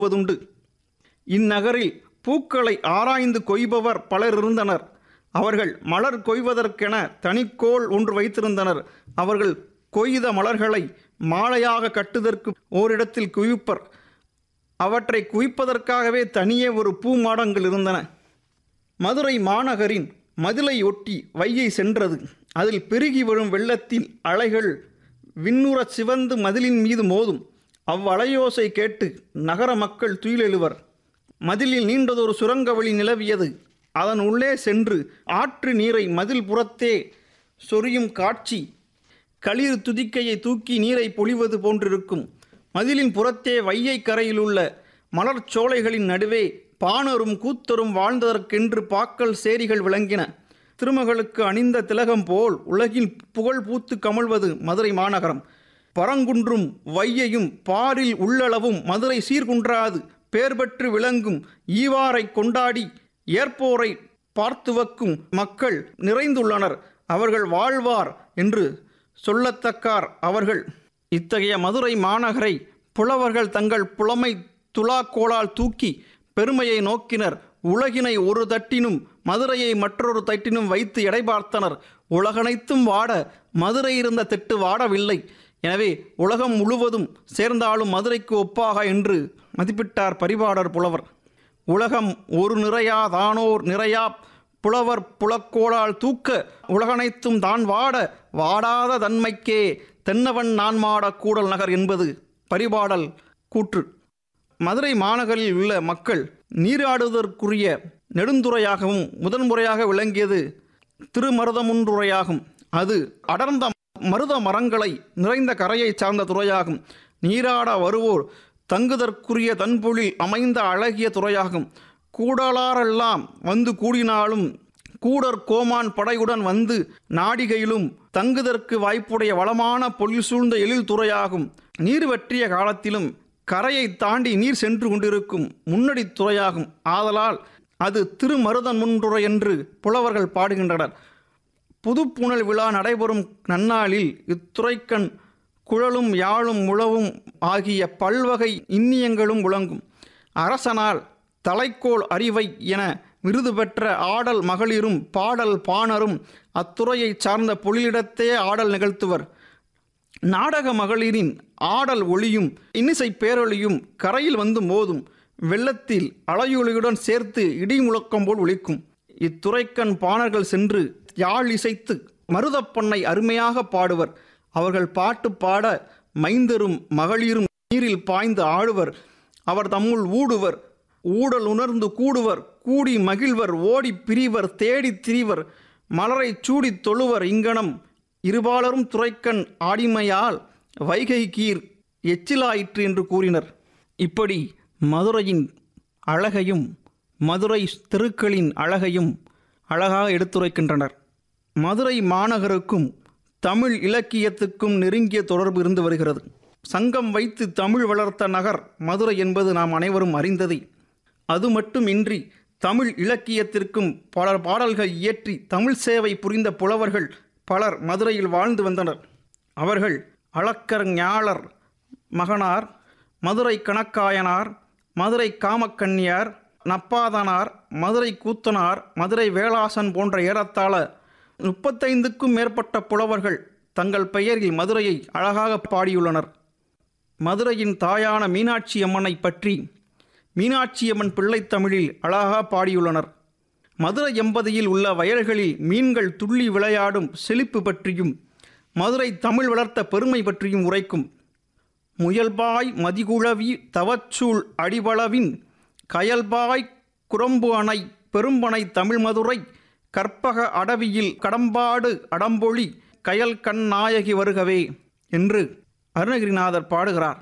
வதுண்டு இந்நகரில் பூக்களை ஆராய்ந்து கொய்பவர் பலர் இருந்தனர் அவர்கள் மலர் கொய்வதற்கென தனிக்கோள் ஒன்று வைத்திருந்தனர் அவர்கள் கொய்த மலர்களை மாலையாக கட்டுதற்கு ஓரிடத்தில் குவிப்பர் அவற்றை குவிப்பதற்காகவே தனியே ஒரு பூமாடங்கள் இருந்தன மதுரை மாநகரின் மதிலை ஒட்டி வையை சென்றது அதில் பெருகி வரும் வெள்ளத்தின் அலைகள் விண்ணுறச் சிவந்து மதிலின் மீது மோதும் அவ்வலையோசை கேட்டு நகர மக்கள் துயிலெழுவர் மதிலில் நீண்டதொரு சுரங்க வழி நிலவியது அதன் உள்ளே சென்று ஆற்று நீரை மதில் புறத்தே சொரியும் காட்சி களிர் துதிக்கையை தூக்கி நீரை பொழிவது போன்றிருக்கும் மதிலின் புறத்தே வையை கரையிலுள்ள மலர்ச் சோலைகளின் நடுவே பாணரும் கூத்தரும் வாழ்ந்ததற்கென்று பாக்கல் சேரிகள் விளங்கின திருமகளுக்கு அணிந்த திலகம் போல் உலகின் புகழ் பூத்து கமழ்வது மதுரை மாநகரம் பரங்குன்றும் வையையும் பாரில் உள்ளளவும் மதுரை சீர்குன்றாது பேர் பெற்று விளங்கும் ஈவாரை கொண்டாடி ஏற்போரை பார்த்துவக்கும் மக்கள் நிறைந்துள்ளனர் அவர்கள் வாழ்வார் என்று சொல்லத்தக்கார் அவர்கள் இத்தகைய மதுரை மாநகரை புலவர்கள் தங்கள் புலமை துலாக்கோளால் தூக்கி பெருமையை நோக்கினர் உலகினை ஒரு தட்டினும் மதுரையை மற்றொரு தட்டினும் வைத்து எடை பார்த்தனர் உலகனைத்தும் வாட மதுரை இருந்த திட்டு வாடவில்லை எனவே உலகம் முழுவதும் சேர்ந்தாலும் மதுரைக்கு ஒப்பாக என்று மதிப்பிட்டார் பரிபாடர் புலவர் உலகம் ஒரு நிறையா தானோர் நிறையா புலவர் புலக்கோளால் தூக்க உலகனைத்தும் தான் வாட வாடாத தன்மைக்கே தென்னவன் நான் மாட கூடல் நகர் என்பது பரிபாடல் கூற்று மதுரை மாநகரில் உள்ள மக்கள் நீராடுவதற்குரிய நெடுந்துறையாகவும் முதன்முறையாக விளங்கியது திருமருதமுன்றுறையாகும் அது அடர்ந்த மருத மரங்களை நிறைந்த கரையை சார்ந்த துறையாகும் நீராட வருவோர் தங்குதற்குரிய தன்பொழில் அமைந்த அழகிய துறையாகும் கூடலாரெல்லாம் வந்து கூடினாலும் கூடர் கோமான் படையுடன் வந்து நாடிகையிலும் தங்குதற்கு வாய்ப்புடைய வளமான பொழில் சூழ்ந்த எழில் துறையாகும் நீர் வற்றிய காலத்திலும் கரையை தாண்டி நீர் சென்று கொண்டிருக்கும் முன்னடி துறையாகும் ஆதலால் அது திருமருதன் முன்றுறை என்று புலவர்கள் பாடுகின்றனர் புதுப்புணல் விழா நடைபெறும் நன்னாளில் இத்துறைக்கண் குழலும் யாழும் முழவும் ஆகிய பல்வகை இன்னியங்களும் விளங்கும் அரசனால் தலைக்கோள் அறிவை என விருது பெற்ற ஆடல் மகளிரும் பாடல் பாணரும் அத்துறையைச் சார்ந்த பொழிலிடத்தே ஆடல் நிகழ்த்துவர் நாடக மகளிரின் ஆடல் ஒளியும் இன்னிசை பேரொளியும் கரையில் வந்து மோதும் வெள்ளத்தில் அலையொலியுடன் சேர்த்து இடி முழக்கம் போல் ஒலிக்கும் இத்துறைக்கண் பாணர்கள் சென்று யாழ் இசைத்து மருதப்பண்ணை அருமையாக பாடுவர் அவர்கள் பாட்டு பாட மைந்தரும் மகளிரும் நீரில் பாய்ந்து ஆடுவர் அவர் தம்முள் ஊடுவர் ஊடல் உணர்ந்து கூடுவர் கூடி மகிழ்வர் ஓடி பிரிவர் தேடித் திரிவர் மலரைச் சூடித் தொழுவர் இங்கனம் இருபாலரும் துறைக்கண் ஆடிமையால் வைகை கீர் எச்சிலாயிற்று என்று கூறினர் இப்படி மதுரையின் அழகையும் மதுரை தெருக்களின் அழகையும் அழகாக எடுத்துரைக்கின்றனர் மதுரை மாநகருக்கும் தமிழ் இலக்கியத்துக்கும் நெருங்கிய தொடர்பு இருந்து வருகிறது சங்கம் வைத்து தமிழ் வளர்த்த நகர் மதுரை என்பது நாம் அனைவரும் அறிந்ததே அது மட்டுமின்றி தமிழ் இலக்கியத்திற்கும் பல பாடல்கள் இயற்றி தமிழ் சேவை புரிந்த புலவர்கள் பலர் மதுரையில் வாழ்ந்து வந்தனர் அவர்கள் அளக்கர் ஞாழர் மகனார் மதுரை கணக்காயனார் மதுரை காமக்கன்னியார் நப்பாதனார் மதுரை கூத்தனார் மதுரை வேளாசன் போன்ற ஏறத்தாழ முப்பத்தைந்துக்கும் மேற்பட்ட புலவர்கள் தங்கள் பெயரில் மதுரையை அழகாக பாடியுள்ளனர் மதுரையின் தாயான மீனாட்சி அம்மனை பற்றி மீனாட்சியம்மன் பிள்ளைத்தமிழில் அழகாக பாடியுள்ளனர் மதுரை எம்பதியில் உள்ள வயல்களில் மீன்கள் துள்ளி விளையாடும் செழிப்பு பற்றியும் மதுரை தமிழ் வளர்த்த பெருமை பற்றியும் உரைக்கும் முயல்பாய் மதிகுழவி தவச்சூள் அடிவளவின் கயல்பாய் குரம்பு அணை பெரும்பனை தமிழ் மதுரை கற்பக அடவியில் கடம்பாடு அடம்பொழி கயல் கண் நாயகி வருகவே என்று அருணகிரிநாதர் பாடுகிறார்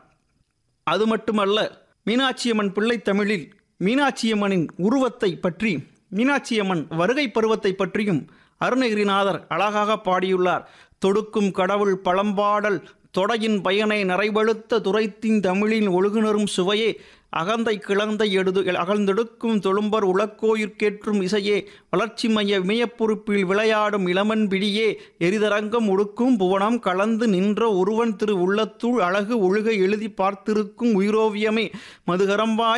அது மட்டுமல்ல மீனாட்சியம்மன் பிள்ளைத்தமிழில் மீனாட்சியம்மனின் உருவத்தை பற்றி மீனாட்சியம்மன் வருகை பருவத்தை பற்றியும் அருணகிரிநாதர் அழகாக பாடியுள்ளார் தொடுக்கும் கடவுள் பழம்பாடல் தொடையின் பயனை நிறைவழுத்த துரைத்தின் தமிழின் ஒழுகுணரும் சுவையே அகந்தை கிளந்தை எடுது அகழ்ந்தெடுக்கும் தொழும்பர் உலக்கோயிற்கேற்றும் இசையே வளர்ச்சி மைய இமயப்பொறுப்பில் விளையாடும் இளமன் பிடியே எரிதரங்கம் உடுக்கும் புவனம் கலந்து நின்ற ஒருவன் திரு உள்ளத்துள் அழகு ஒழுக எழுதி பார்த்திருக்கும் உயிரோவியமே மதுகரம்பாய்